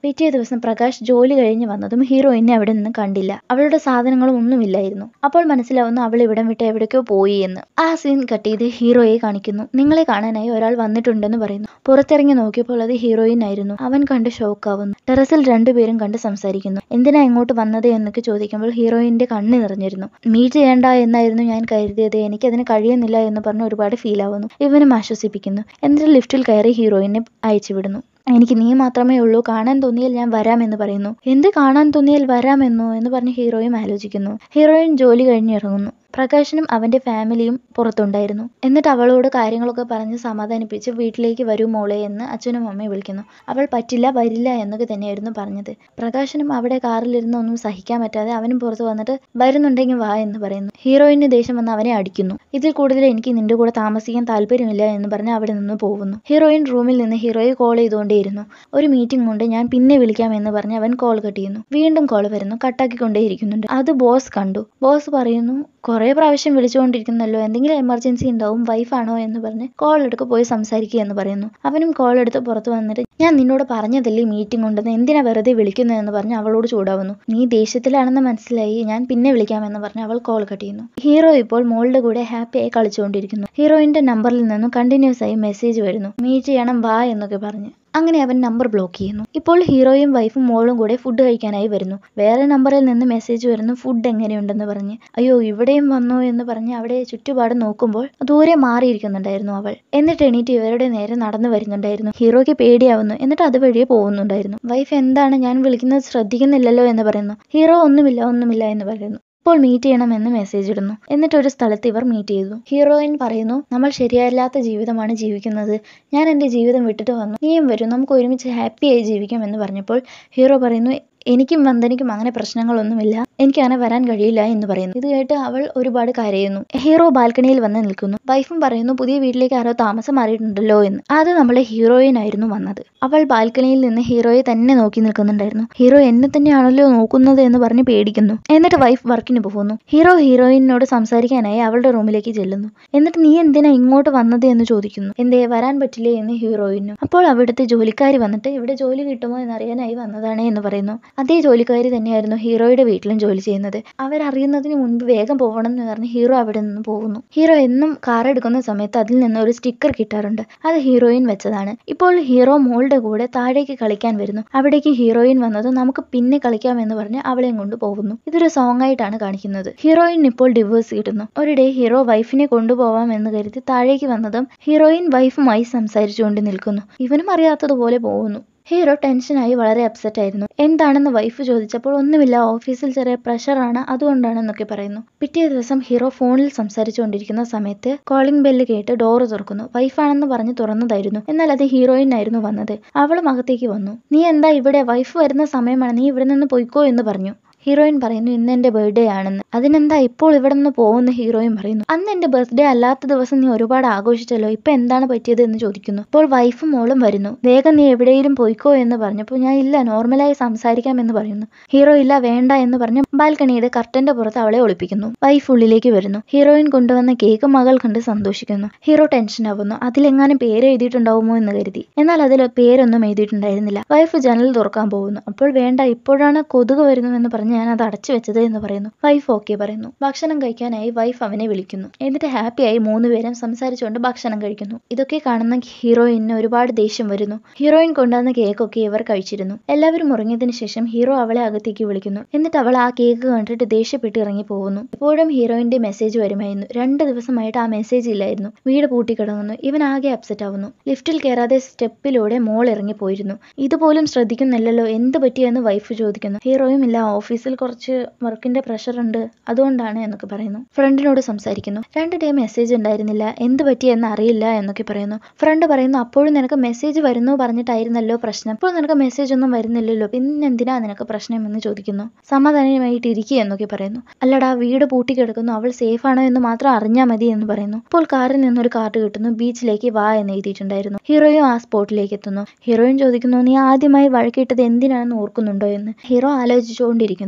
പിറ്റേ ദിവസം പ്രകാശ് ജോലി കഴിഞ്ഞ് വന്നതും ഹീറോയിനെ അവിടെ നിന്ന് കണ്ടില്ല അവളുടെ സാധനങ്ങളും ഒന്നുമില്ലായിരുന്നു അപ്പോൾ മനസ്സിലാവുന്നു അവൾ ഇവിടം വിട്ട് എവിടേക്കോ പോയി എന്ന് ആ സീൻ കട്ട് ചെയ്ത് ഹീറോയെ കാണിക്കുന്നു നിങ്ങളെ കാണാനായി ഒരാൾ വന്നിട്ടുണ്ടെന്ന് പറയുന്നു പുറത്തിറങ്ങി നോക്കിയപ്പോൾ അത് ഹീറോയിൻ ആയിരുന്നു അവൻ കണ്ട് ഷോക്കാവുന്നു ടെറസിൽ രണ്ടുപേരും കണ്ട് സംസാരിക്കുന്നു എന്തിനാ ഇങ്ങോട്ട് വന്നത് എന്നൊക്കെ ചോദിക്കുമ്പോൾ ഹീറോയിന്റെ കണ്ണ് നിറഞ്ഞിരുന്നു മീറ്റ് ചെയ്യേണ്ട എന്നായിരുന്നു ഞാൻ കരുതിയത് എനിക്കതിന് കഴിയുന്നില്ല എന്ന് പറഞ്ഞ് ഒരുപാട് ഫീൽ ആവുന്നു ഇവനും ആശ്വസിപ്പിക്കുന്നു എന്നിട്ട് ലിഫ്റ്റിൽ കയറി ഹീറോയിനെ അയച്ചുവിടുന്നു എനിക്ക് നീ മാത്രമേ ഉള്ളൂ കാണാൻ തോന്നിയാൽ ഞാൻ വരാമെന്ന് പറയുന്നു എന്ത് കാണാൻ തോന്നിയാൽ വരാമെന്നോ എന്ന് പറഞ്ഞ് ഹീറോയും ആലോചിക്കുന്നു ഹീറോയിൻ ജോലി കഴിഞ്ഞ് ഇറങ്ങുന്നു പ്രകാശനും അവന്റെ ഫാമിലിയും പുറത്തുണ്ടായിരുന്നു എന്നിട്ട് അവളോട് കാര്യങ്ങളൊക്കെ പറഞ്ഞ് സമാധാനിപ്പിച്ച് വീട്ടിലേക്ക് വരൂ മോളെ എന്ന് അച്ഛനും അമ്മയും വിളിക്കുന്നു അവൾ പറ്റില്ല വരില്ല എന്നൊക്കെ തന്നെയായിരുന്നു പറഞ്ഞത് പ്രകാശനും അവിടെ കാറിലിരുന്ന് ഒന്നും സഹിക്കാൻ പറ്റാതെ അവനും പുറത്ത് വന്നിട്ട് വരുന്നുണ്ടെങ്കിൽ വാ എന്ന് പറയുന്നു ഹീറോയിന് ദേഷ്യം വന്ന് അവനെ അടിക്കുന്നു ഇതിൽ കൂടുതൽ എനിക്ക് നിന്റെ കൂടെ താമസിക്കാൻ താല്പര്യമില്ല എന്ന് പറഞ്ഞ് അവിടെ നിന്ന് പോകുന്നു ഹീറോയിൻ റൂമിൽ നിന്ന് ഹീറോയെ കോൾ ചെയ്തുകൊണ്ടേയിരുന്നു ഒരു മീറ്റിംഗ് ഉണ്ട് ഞാൻ പിന്നെ വിളിക്കാം എന്ന് പറഞ്ഞ് അവൻ കോൾ കട്ട് ചെയ്യുന്നു വീണ്ടും കോൾ വരുന്നു കട്ടാക്കിക്കൊണ്ടേയിരിക്കുന്നുണ്ട് അത് ബോസ് കണ്ടു ബോസ് പറയുന്നു കുറേ പ്രാവശ്യം വിളിച്ചുകൊണ്ടിരിക്കുന്നല്ലോ എന്തെങ്കിലും എമർജൻസി ഉണ്ടാവും വൈഫാണോ എന്ന് പറഞ്ഞ് കോൾ എടുക്ക് പോയി സംസാരിക്കുക എന്ന് പറയുന്നു അവനും കോൾ എടുത്ത് പുറത്ത് വന്നിട്ട് ഞാൻ നിന്നോട് പറഞ്ഞതല്ലേ മീറ്റിംഗ് ഉണ്ടെന്ന് എന്തിനാ വെറുതെ വിളിക്കുന്നതെന്ന് പറഞ്ഞ് അവളോട് ചൂടാവുന്നു നീ ദേഷ്യത്തിലാണെന്ന് മനസ്സിലായി ഞാൻ പിന്നെ വിളിക്കാമെന്ന് പറഞ്ഞ് അവൾ കോൾ കട്ട് ചെയ്യുന്നു ഹീറോ ഇപ്പോൾ മോളുടെ കൂടെ ഹാപ്പിയായി കളിച്ചുകൊണ്ടിരിക്കുന്നു ഹീറോയിന്റെ നമ്പറിൽ നിന്നും കണ്ടിന്യൂസ് ആയി മെസ്സേജ് വരുന്നു മീറ്റ് ചെയ്യണം വാ എന്നൊക്കെ പറഞ്ഞ് അങ്ങനെ അവൻ നമ്പർ ബ്ലോക്ക് ചെയ്യുന്നു ഇപ്പോൾ ഹീറോയും വൈഫും മോളും കൂടെ ഫുഡ് കഴിക്കാനായി വരുന്നു വേറെ നമ്പറിൽ നിന്ന് മെസ്സേജ് വരുന്നു ഫുഡ് എങ്ങനെയുണ്ടെന്ന് പറഞ്ഞ് അയ്യോ ഇവിടെയും വന്നോ എന്ന് പറഞ്ഞ് അവിടെ ചുറ്റുപാട് നോക്കുമ്പോൾ ദൂരെ മാറിയിരിക്കുന്നുണ്ടായിരുന്നു അവൾ എന്നിട്ട് എണീറ്റ് ഇവരുടെ നേരെ നടന്നു വരുന്നുണ്ടായിരുന്നു ഹീറോയ്ക്ക് പേടിയാവുന്നു എന്നിട്ട് അതുവഴിയെ പോകുന്നുണ്ടായിരുന്നു വൈഫ് എന്താണ് ഞാൻ വിളിക്കുന്നത് ശ്രദ്ധിക്കുന്നില്ലല്ലോ എന്ന് പറയുന്നു ഹീറോ ഒന്നുമില്ല ഒന്നുമില്ല എന്ന് പറയുന്നു ഇപ്പോൾ മീറ്റ് ചെയ്യണമെന്ന് മെസ്സേജ് ഇടുന്നു എന്നിട്ട് ഒരു സ്ഥലത്ത് ഇവർ മീറ്റ് ചെയ്തു ഹീറോയിൻ പറയുന്നു നമ്മൾ ശരിയല്ലാത്ത ജീവിതമാണ് ജീവിക്കുന്നത് ഞാൻ എൻ്റെ ജീവിതം വിട്ടിട്ട് വന്നു നീയും വരും നമുക്ക് ഒരുമിച്ച് ഹാപ്പിയായി ജീവിക്കാം എന്ന് പറഞ്ഞപ്പോൾ ഹീറോ പറയുന്നു എനിക്കും വന്ദനിക്കും അങ്ങനെ പ്രശ്നങ്ങളൊന്നുമില്ല എനിക്ക് അങ്ങനെ വരാൻ കഴിയില്ല എന്ന് പറയുന്നു ഇത് കേട്ട് അവൾ ഒരുപാട് കരയുന്നു ഹീറോ ബാൽക്കണിയിൽ വന്ന് നിൽക്കുന്നു വൈഫും പറയുന്നു പുതിയ വീട്ടിലേക്ക് ആരോ താമസം മാറിയിട്ടുണ്ടല്ലോ എന്ന് അത് നമ്മളെ ഹീറോയിൻ ആയിരുന്നു വന്നത് അവൾ ബാൽക്കണിയിൽ നിന്ന് ഹീറോയെ തന്നെ നോക്കി നിൽക്കുന്നുണ്ടായിരുന്നു ഹീറോ എന്നെ തന്നെയാണല്ലോ നോക്കുന്നത് എന്ന് പറഞ്ഞ് പേടിക്കുന്നു എന്നിട്ട് വൈഫ് വർക്കിന് പോകുന്നു ഹീറോ ഹീറോയിനോട് സംസാരിക്കാനായി അവളുടെ റൂമിലേക്ക് ചെല്ലുന്നു എന്നിട്ട് നീ എന്തിനാ ഇങ്ങോട്ട് വന്നത് എന്ന് ചോദിക്കുന്നു എന്തേ വരാൻ പറ്റില്ലേ എന്ന് ഹീറോയിനും അപ്പോൾ അവിടുത്തെ ജോലിക്കാരി വന്നിട്ട് ഇവിടെ ജോലി കിട്ടുമോ എന്നറിയാനായി വന്നതാണ് എന്ന് പറയുന്നു അതേ ജോലിക്കാരി തന്നെയായിരുന്നു ഹീറോയുടെ വീട്ടിലും ജോലി ചെയ്യുന്നത് അവരറിയുന്നതിന് മുൻപ് വേഗം പോകണം എന്ന് പറഞ്ഞ് ഹീറോ അവിടെ നിന്ന് പോകുന്നു ഹീറോ എന്നും കാർ എടുക്കുന്ന സമയത്ത് അതിൽ നിന്ന് ഒരു സ്റ്റിക്കർ കിട്ടാറുണ്ട് അത് ഹീറോയിൻ വെച്ചതാണ് ഇപ്പോൾ ഹീറോ മോളുടെ കൂടെ താഴേക്ക് കളിക്കാൻ വരുന്നു അവിടേക്ക് ഹീറോയിൻ വന്നത് നമുക്ക് പിന്നെ കളിക്കാം എന്ന് പറഞ്ഞ് അവളെയും കൊണ്ട് പോകുന്നു ഇതൊരു സോങ് ആയിട്ടാണ് കാണിക്കുന്നത് ഹീറോയിൻ ഇപ്പോൾ ഡിവോഴ്സ് കിട്ടുന്നു ഒരു ഡേ ഹീറോ വൈഫിനെ കൊണ്ടുപോവാം എന്ന് കരുതി താഴേക്ക് വന്നതും ഹീറോയിൻ വൈഫുമായി സംസാരിച്ചുകൊണ്ട് നിൽക്കുന്നു ഇവനും അറിയാത്തതുപോലെ പോകുന്നു ഹീറോ ടെൻഷനായി വളരെ അപ്സെറ്റ് ആയിരുന്നു എന്താണെന്ന് വൈഫ് ചോദിച്ചപ്പോൾ ഒന്നുമില്ല ഓഫീസിൽ ചെറിയ പ്രഷറാണ് അതുകൊണ്ടാണെന്നൊക്കെ പറയുന്നു പിറ്റേ ദിവസം ഹീറോ ഫോണിൽ സംസാരിച്ചുകൊണ്ടിരിക്കുന്ന സമയത്ത് കോളിംഗ് ബെല്ല് കേട്ട് ഡോറ് തുറക്കുന്നു വൈഫാണെന്ന് പറഞ്ഞ് തുറന്നതായിരുന്നു എന്നാൽ അത് ഹീറോയിൻ ആയിരുന്നു വന്നത് അവളും അകത്തേക്ക് വന്നു നീ എന്താ ഇവിടെ വൈഫ് വരുന്ന സമയമാണ് നീ ഇവിടെ നിന്ന് പൊയ്ക്കോ എന്ന് പറഞ്ഞു ഹീറോയിൻ പറയുന്നു ഇന്ന് എന്റെ ബർത്ത്ഡേ ആണെന്ന് അതിനെന്താ ഇപ്പോൾ ഇവിടെ നിന്ന് പോകുന്ന ഹീറോയിൻ പറയുന്നു അന്ന് എന്റെ ബർത്ത്ഡേ അല്ലാത്ത ദിവസം നീ ഒരുപാട് ആഘോഷിച്ചല്ലോ ഇപ്പൊ എന്താണ് പറ്റിയത് എന്ന് ചോദിക്കുന്നു അപ്പോൾ വൈഫും മോളും വരുന്നു വേഗം നീ എവിടെയെങ്കിലും പോയിക്കോ എന്ന് പറഞ്ഞപ്പോൾ ഞാൻ ഇല്ല നോർമലായി സംസാരിക്കാം എന്ന് പറയുന്നു ഹീറോ ഇല്ല വേണ്ട എന്ന് പറഞ്ഞ് ബാൽക്കണിയുടെ കർട്ടന്റെ പുറത്ത് അവളെ ഒളിപ്പിക്കുന്നു വൈഫ് ഉള്ളിലേക്ക് വരുന്നു ഹീറോയിൻ കൊണ്ടുവന്ന കേക്ക് മകൾ കണ്ട് സന്തോഷിക്കുന്നു ഹീറോ ടെൻഷൻ ആവുന്നു അതിലെങ്ങാനും പേര് എഴുതിയിട്ടുണ്ടാവുമോ എന്ന് കരുതി എന്നാൽ അതിൽ പേരൊന്നും എഴുതിയിട്ടുണ്ടായിരുന്നില്ല വൈഫ് ജനൽ തുറക്കാൻ പോകുന്നു അപ്പോൾ വേണ്ട ഇപ്പോഴാണ് കൊതുക് വരുന്നുവെന്ന് പറഞ്ഞ് ഞാൻ അത് അടച്ചു വെച്ചത് എന്ന് പറയുന്നു വൈഫ് ഓക്കെ പറയുന്നു ഭക്ഷണം കഴിക്കാനായി വൈഫ് അവനെ വിളിക്കുന്നു എന്നിട്ട് ഹാപ്പിയായി മൂന്നുപേരും സംസാരിച്ചുകൊണ്ട് ഭക്ഷണം കഴിക്കുന്നു ഇതൊക്കെ കാണുന്ന ഹീറോയിന് ഒരുപാട് ദേഷ്യം വരുന്നു ഹീറോയിൻ കൊണ്ടുവന്ന കേക്കൊക്കെ ഇവർ കഴിച്ചിരുന്നു എല്ലാവരും ഉറങ്ങിയതിനു ശേഷം ഹീറോ അവളെ അകത്തേക്ക് വിളിക്കുന്നു എന്നിട്ട് അവൾ ആ കേക്ക് കണ്ടിട്ട് ദേഷ്യപ്പെട്ട് ഇറങ്ങി പോകുന്നു ഇപ്പോഴും ഹീറോയിന്റെ മെസ്സേജ് വരുമായിരുന്നു രണ്ട് ദിവസമായിട്ട് ആ മെസ്സേജ് ഇല്ലായിരുന്നു വീട് പൂട്ടിക്കിടങ്ങുന്നു ഇവൻ ആകെ അപ്സെറ്റ് ആവുന്നു ലിഫ്റ്റിൽ കയറാതെ സ്റ്റെപ്പിലൂടെ മോൾ ഇറങ്ങി പോയിരുന്നു ഇതുപോലും ശ്രദ്ധിക്കുന്നില്ലല്ലോ എന്ത് പറ്റിയെന്ന് വൈഫ് ചോദിക്കുന്നു ഹീറോയും ഇല്ല ഓഫീസിൽ കുറച്ച് വർക്കിന്റെ പ്രഷർ ഉണ്ട് അതുകൊണ്ടാണ് എന്നൊക്കെ പറയുന്നു ഫ്രണ്ടിനോട് സംസാരിക്കുന്നു രണ്ട് ഡേ മെസ്സേജ് ഉണ്ടായിരുന്നില്ല എന്ത് പറ്റിയെന്ന് അറിയില്ല എന്നൊക്കെ പറയുന്നു ഫ്രണ്ട് പറയുന്നു അപ്പോഴും നിനക്ക് മെസ്സേജ് വരുന്നു പറഞ്ഞിട്ടായിരുന്നല്ലോ പ്രശ്നം ഇപ്പോൾ നിനക്ക് മെസ്സേജ് ഒന്നും വരുന്നില്ലല്ലോ പിന്നെന്തിനാ നിനക്ക് പ്രശ്നം എന്ന് ചോദിക്കുന്നു സമാധാനമായിട്ട് ഇരിക്കുക എന്നൊക്കെ പറയുന്നു അല്ലടാ വീട് പൂട്ടിക്കിടക്കുന്നു അവൾ സേഫ് ആണോ എന്ന് മാത്രം അറിഞ്ഞാൽ മതി എന്ന് പറയുന്നു ഇപ്പോൾ കാറിൽ നിന്നൊരു കാർഡ് കിട്ടുന്നു ബീച്ചിലേക്ക് വാ എന്ന് എഴുതിയിട്ടുണ്ടായിരുന്നു ഹീറോയും ആ സ്പോട്ടിലേക്ക് എത്തുന്നു ഹീറോയിൻ ചോദിക്കുന്നു നീ ആദ്യമായി വഴക്കിട്ടത് എന്തിനാണെന്ന് ഓർക്കുന്നുണ്ടോ എന്ന് ഹീറോ ആലോചിച്ചുകൊണ്ടിരിക്കുന്നു